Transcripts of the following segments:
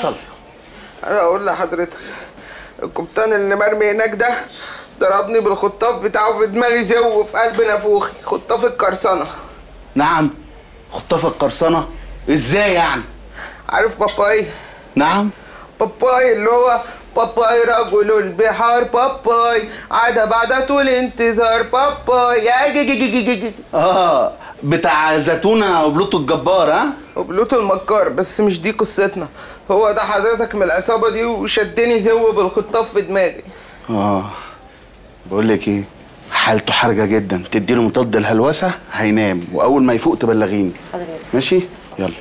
حصل انا اقول لحضرتك القبطان اللي مرمي هناك ده ضربني بالخطاف بتاعه في دماغي زو في قلب نافوخي خطاف القرصنه نعم خطاف القرصنه ازاي يعني عارف باباي نعم باباي اللي هو باباي رجل البحار باباي عاد بعد طول انتظار باباي يا جي جي جي جي جي جي. اه بتاع زيتونه وبلوتو الجبار ها وبلوتو المكار بس مش دي قصتنا هو ده حضرتك من العصابه دي وشدني زو بالخطاف في دماغي اه بقول لك ايه حالته حرجه جدا تديله مضاد الهلوسه هينام واول ما يفوق تبلغيني ماشي يلا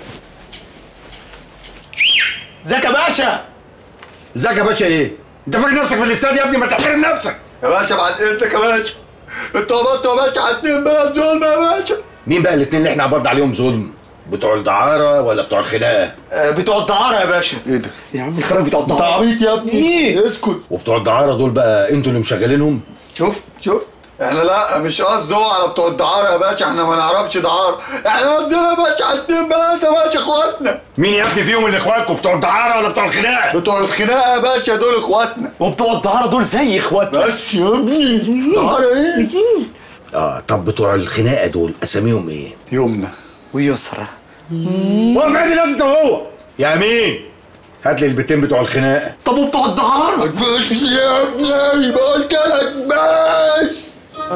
ازيك يا باشا ازيك يا باشا ايه انت فاكر نفسك في الاستاد يا ابني ما تحترم نفسك يا باشا بعد اذنك يا باشا انتوا قبضتوا يا باشا على اتنين بلد ظلم يا باشا مين بقى الاثنين اللي احنا عبرنا عليهم ظلم بتوع الدعاره ولا بتوع الخناقه بتوع الدعاره يا باشا ايه ده يا عم الخراب بتوع الدعاره انت عبيط يا ابني ايه اسكت وبتوع الدعاره دول بقى انتوا اللي مشغلينهم شفت شفت احنا لا مش قصدي هو على بتوع الدعاره يا باشا احنا ما نعرفش دعاره احنا قصدنا يا باشا على اتنين بلد يا باشا اخواتنا مين يا ابني فيهم اللي اخواتكم بتوع الدعاره ولا بتوع الخناقه بتوع الخناقه يا باشا دول اخواتنا وبتوع الدعاره دول زي اخواتنا بس يا ابني دعاره ايه اه طب بتوع الخناقه دول اساميهم ايه يمنى ويسرى واقف عندي انت وهو يا امين هات لي البيتين بتوع الخناقه طب وبتوع الدعاره بس يا ابني بقولت لك بس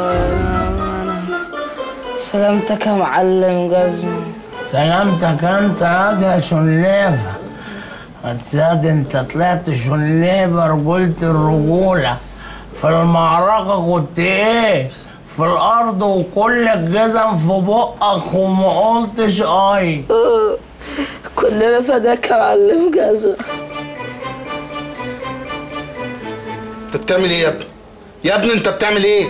سلامتك يا معلم جزمة سلامتك انت هاد يا شنيفة الساد انت طلعت شنيفة رجولة الرجولة في المعركة كنت ايه في الارض وكل الجزم في بقك وما قلتش اي كلنا فداك يا معلم جزمة انت بتعمل ايه يا ابني يا ابني انت بتعمل ايه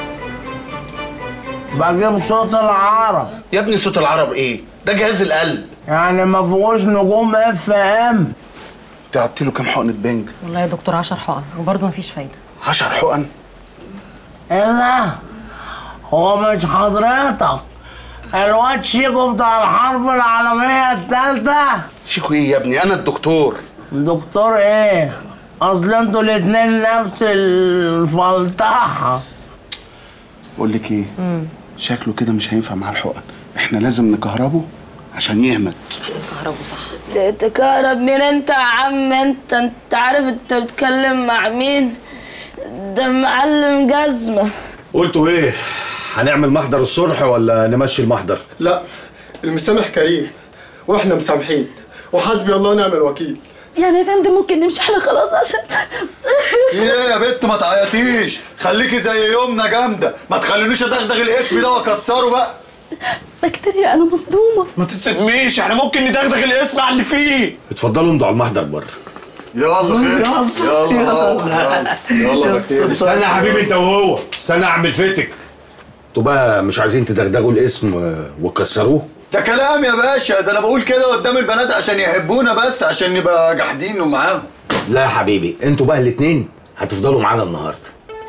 بجيب صوت العرب يا ابني صوت العرب ايه ده جهاز القلب يعني ما فيهوش نجوم اف ام انت قعدت له كام حقنه بنج والله يا دكتور 10 حقن وبرضه مفيش فايده 10 حقن ايه ده هو مش حضرتك الواد شيكو بتاع الحرب العالمية التالتة شيكو ايه يا ابني انا الدكتور دكتور ايه اصل انتوا الاتنين نفس الفلطحة بقول لك ايه شكله كده مش هينفع مع الحقن احنا لازم نكهربه عشان يهمت كهربه صح تتكهرب مين انت يا عم انت انت عارف انت بتتكلم مع مين ده معلم جزمة قلتوا ايه هنعمل محضر الصلح ولا نمشي المحضر لا المسامح كريم واحنا مسامحين وحسبي الله ونعم الوكيل يعني يا فندم ممكن نمشي احنا خلاص عشان ايه يا بنت ما تعيطيش خليكي زي يومنا جامده ما تخلينيش ادغدغ الاسم ده واكسره بقى بكتيريا انا مصدومة ما تتصدميش احنا ممكن ندغدغ الاسم على اللي فيه اتفضلوا امضوا على المحضر بره يلا خير يلا يلا يلا بكتيريا استنى يا حبيبي انت وهو استنى يا عم الفتك انتوا بقى مش عايزين تدغدغوا الاسم و- وتكسروه ده كلام يا باشا ده انا بقول كده قدام البنات عشان يحبونا بس عشان نبقى جاحدين ومعاهم لا يا حبيبي انتوا بقى الاتنين هتفضلوا معانا النهارده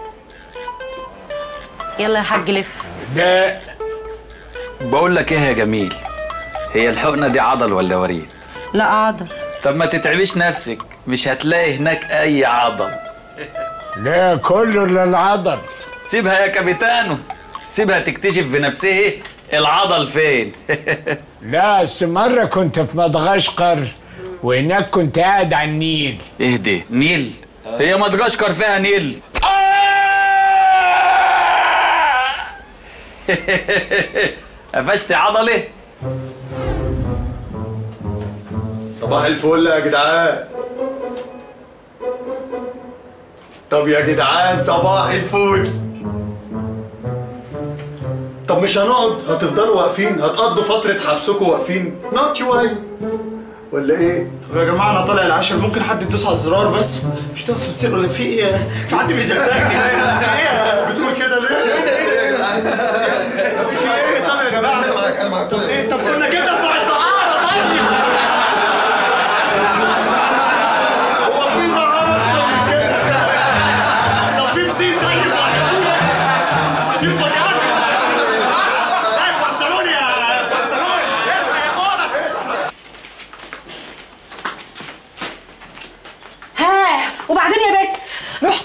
يلا يا حاج لف ده بقول لك ايه يا جميل هي الحقنه دي عضل ولا وريد لا عضل طب ما تتعبيش نفسك مش هتلاقي هناك اي عضل ده كله للعضل سيبها يا كابيتانو سيبها تكتشف بنفسها العضل فين لا بس مرة كنت في مدغشقر وهناك كنت قاعد على النيل اهدي نيل هي مدغشقر فيها نيل قفشت عضله صباح الفل يا جدعان طب يا جدعان صباح الفل طب مش هنقعد هتفضلوا واقفين هتقضوا فترة حبسكم واقفين نقعد شوية ولا ايه؟ طب يا جماعه انا طالع العشاء ممكن حد يدوس على الزرار بس مش ده السر ولا في ايه في حد بيزغزغني بتقول كده ليه؟ في ايه طب يا جماعه انا معاك انا معاك طب ايه طب كنا كده بتوع الدعاره طيب هو في دعاره أكتر من كده؟ طب في بسين طيب في بطيئات طيب بنطلون يا بنطلون اصحى يا خالص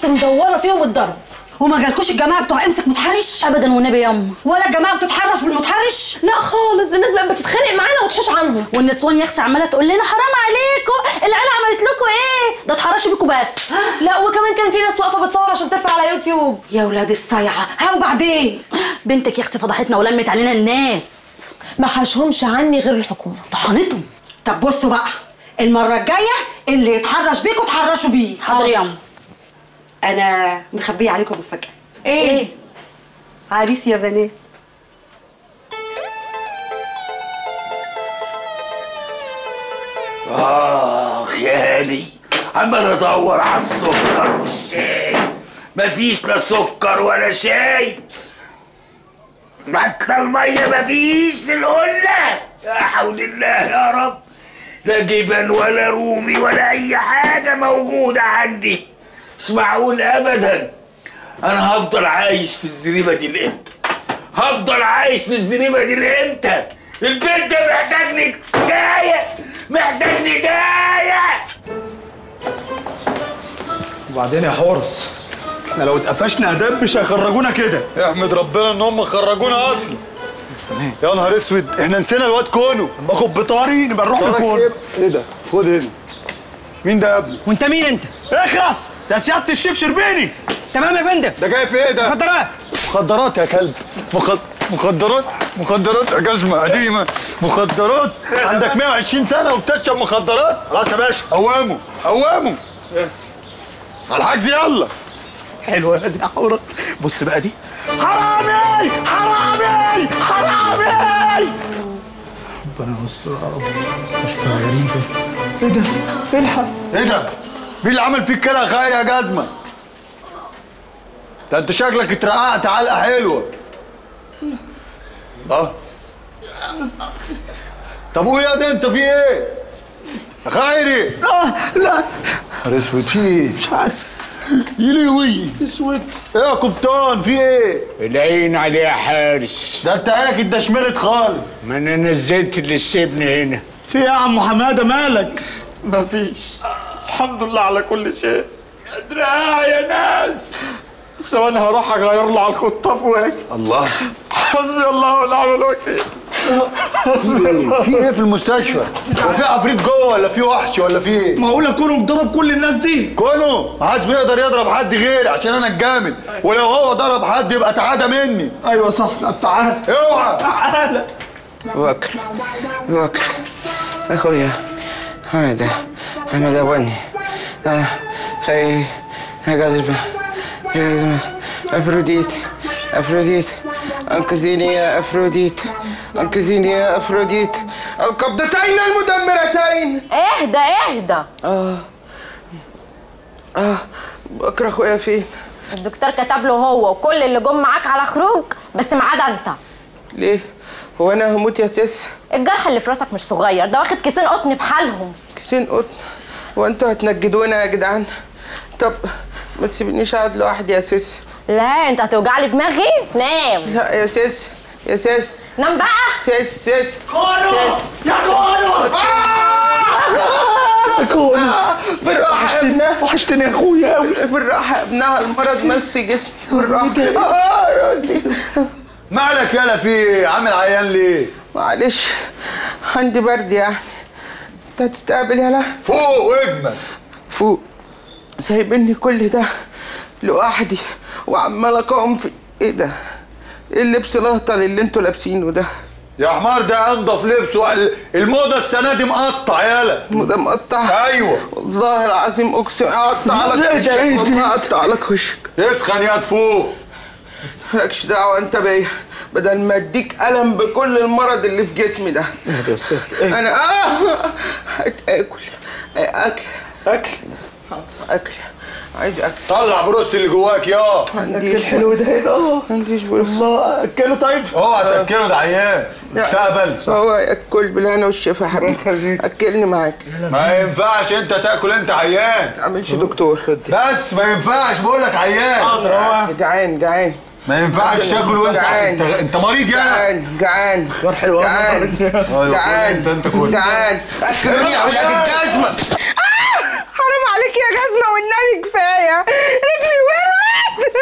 رحت مدوره فيهم الضرب وما جالكوش الجماعه بتوع امسك متحرش ابدا والنبي ياما ولا الجماعه بتتحرش بالمتحرش لا خالص ده الناس بقت بتتخانق معانا وتحوش عنهم والنسوان يا اختي عماله تقول لنا حرام عليكم العيله عملت لكم ايه ده اتحرشوا بيكم بس لا وكمان كان في ناس واقفه بتصور عشان ترفع على يوتيوب يا ولاد الصيعه ها وبعدين بنتك يا اختي فضحتنا ولمت علينا الناس ما حاشهمش عني غير الحكومه طحنتهم طب بصوا بقى المره الجايه اللي يتحرش بيكوا تحرشوا بيه حاضر يا عم انا مخبيه عليكم مفاجاه ايه عريس يا بنات آخ يا هاني عمال أدور على السكر والشاي مفيش لا سكر ولا شاي حتى المية مفيش في القلة يا حول الله يا رب لا جبن ولا رومي ولا أي حاجة موجودة عندي مش معقول أبدا أنا هفضل عايش في الزريبة دي لإمتى هفضل عايش في الزريبة دي لإمتى البيت ده محتاجني داية محتاجني داية وبعدين يا حورس احنا لو اتقفشنا اداب مش هيخرجونا كده احمد ربنا ان هم خرجونا اصلا يا نهار اسود احنا نسينا الواد كونو باخد بطاري نبقى نروح طارق لكون ايه ايه ده خد هنا مين ده يا ابني وانت مين انت؟ اخرس ده سياده الشيف شربيني تمام يا فندم ده جاي في ايه ده مخدرات مخدرات يا كلب مخد... مخدرات مخدرات يا جزمة قديمة مخدرات عندك 120 سنة وبتشرب مخدرات خلاص يا باشا قوامه قوامه على الحجز يلا حلوه دي يا حورس بص بقى دي حرامي حرامي حرامي ربنا يستر يا رب مستشفى غريب ايه ده؟ الحق ايه ده؟ مين اللي عمل فيك كده يا خير يا جزمة؟ ده انت شكلك اترقعت علقة حلوة اه طب قول يا ده انت في ايه؟ يا خيري اه لا نهار اسود في ايه؟ مش عارف يلوي اسود ايه يا قبطان في ايه؟ العين عليه يا حارس ده انت عينك اتدشملت خالص ما انا نزلت اللي سيبني هنا في ايه يا عم حماده مالك؟ مفيش الحمد لله على كل شيء ادرع يا ناس بس انا هروح اغير له على الخطاف واجي الله حسبي الله ونعم الوكيل حسبي الله في ايه في المستشفى؟ هو في عفريت جوه ولا في وحش ولا في ايه؟ معقول اكون مضرب كل الناس دي كونه ما حدش بيقدر يضرب حد غيري عشان انا الجامد ولو هو ضرب حد يبقى تعادى مني ايوه صح طب تعال اوعى تعالى وكر وكر اخويا حمد حمد ابوني آه خي يا قلبي يا قلبي افروديت افروديت انقذيني يا افروديت انقذيني يا افروديت القبضتين المدمرتين اهدى اهدى اه اه بكره اخويا فين الدكتور كتب له هو وكل اللي جم معاك على خروج بس ما عدا انت ليه هو انا هموت يا سيس الجرح اللي في راسك مش صغير ده واخد كيسين قطن بحالهم كيسين قطن وانتوا هتنجدونا يا جدعان طب ما تسيبنيش اقعد لوحدي يا سيس لا انت هتوجع لي دماغي نام لا يا سيس يا سيس نام بقى سيس سيس كونو سيس يا كونو يا كونو بالراحة يا ابنها وحشتني يا اخويا قوي بالراحة يا ابنها المرض مس جسمي بالراحة اه راسي مالك يالا في ايه؟ عامل عيان ليه؟ معلش عندي برد يعني انت هتستقبل يالا فوق واجمل فوق سايبني كل ده لوحدي وعمال اقاوم في ايه ده؟ ايه اللبس الاهطل اللي انتوا لابسينه ده؟ يا حمار ده انضف لبس وال- الموضه السنه دي مقطع يالا ده مقطع ايوه والله العظيم اقسم اقطع لك إيه ده؟ إيه وشك ده؟ والله اقطع لك وشك اسخن يا فوق مالكش دعوه انت بيا بدل ما اديك الم بكل المرض اللي في جسمي ده انا اه اكل اكل اكل اكل عايز اكل طلع بروست اللي جواك يا عنديش الحلو ده ايه اه عنديش بروس الله اكله طيب اوعى تاكله ده عيان استقبل هو ياكل بالهنا والشفا يا حبيبي اكلني معاك ما ينفعش انت تاكل انت عيان ما تعملش دكتور بس ما ينفعش بقول لك عيان جعان جعان ما ينفعش تاكل وانت انت, انت مريض يا جعان جعان خير حلو جعان ايوه جعان انت انت كل جعان اكلوني يا ولاد الجزمه حرام عليك يا جزمة والنبي كفاية رجلي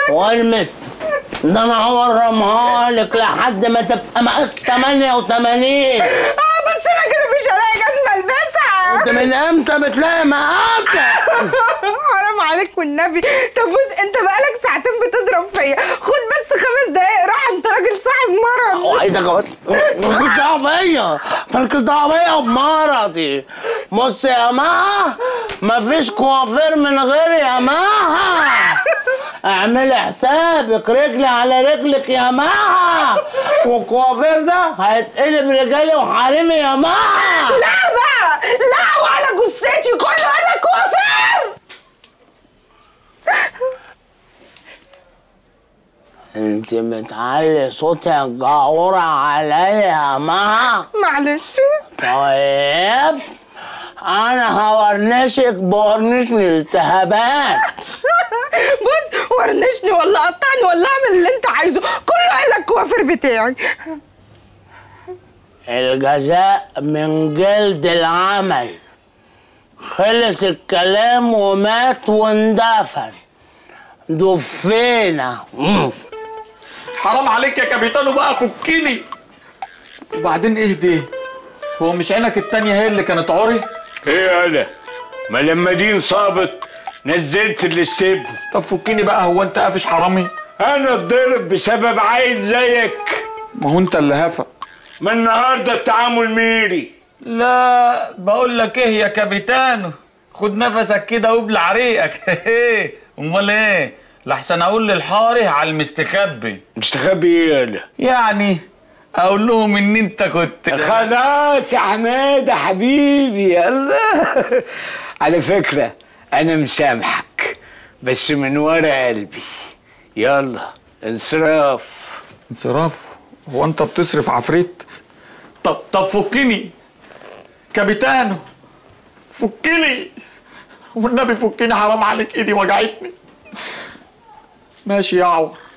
وارمت ده انا هورمها لك لحد ما تبقى مقاس 88 اه بس انا كده مش هلاقي جزمه البسها انت من امتى بتلاقي مقاسك حرام عليك والنبي طب بص انت بقالك ساعتين بتضرب فيا خد بس خمس دقايق راح انت راجل صاحب مرض وعايزك مالكش دعوه بيا مالكش دعوه بيا بمرضي بص يا مها مفيش كوافير من غير يا مها اعملي حسابك رجلي على رجلك يا مها والكوافير ده هيتقلب رجالي وحريمي يا مها لا بقى لا وعلى جثتي كله قال لك كوافير انت بتعلي صوتك جعورة عليا يا مها معلش طيب انا هورنشك بورنش الالتهابات بص ورنشني ولا قطعني ولا اعمل اللي انت عايزه كله قال لك كوافير بتاعي الجزاء من جلد العمل خلص الكلام ومات واندفن دفينا مم. حرام عليك يا كابيتانو بقى فكني وبعدين اهدي هو مش عينك التانية هي اللي كانت عوري؟ ايه انا ما لما دي انصابت نزلت الاستبن طب فكني بقى هو انت قافش حرامي؟ انا اتضرب بسبب عيل زيك ما هو انت اللي هفا ما النهارده التعامل ميري لا بقول لك ايه يا كابيتانو خد نفسك كده وابلع ريقك امال ايه لحسن اقول للحاري على المستخبي مستخبي ايه انا يعني اقول لهم ان انت كنت خلاص يا حماده حبيبي يلا على فكره انا مسامحك بس من ورا قلبي يلا انصراف انصراف هو انت بتصرف عفريت طب طب فكني كابيتانو فكني والنبي فكني حرام عليك ايدي وجعتني ماشي يا عور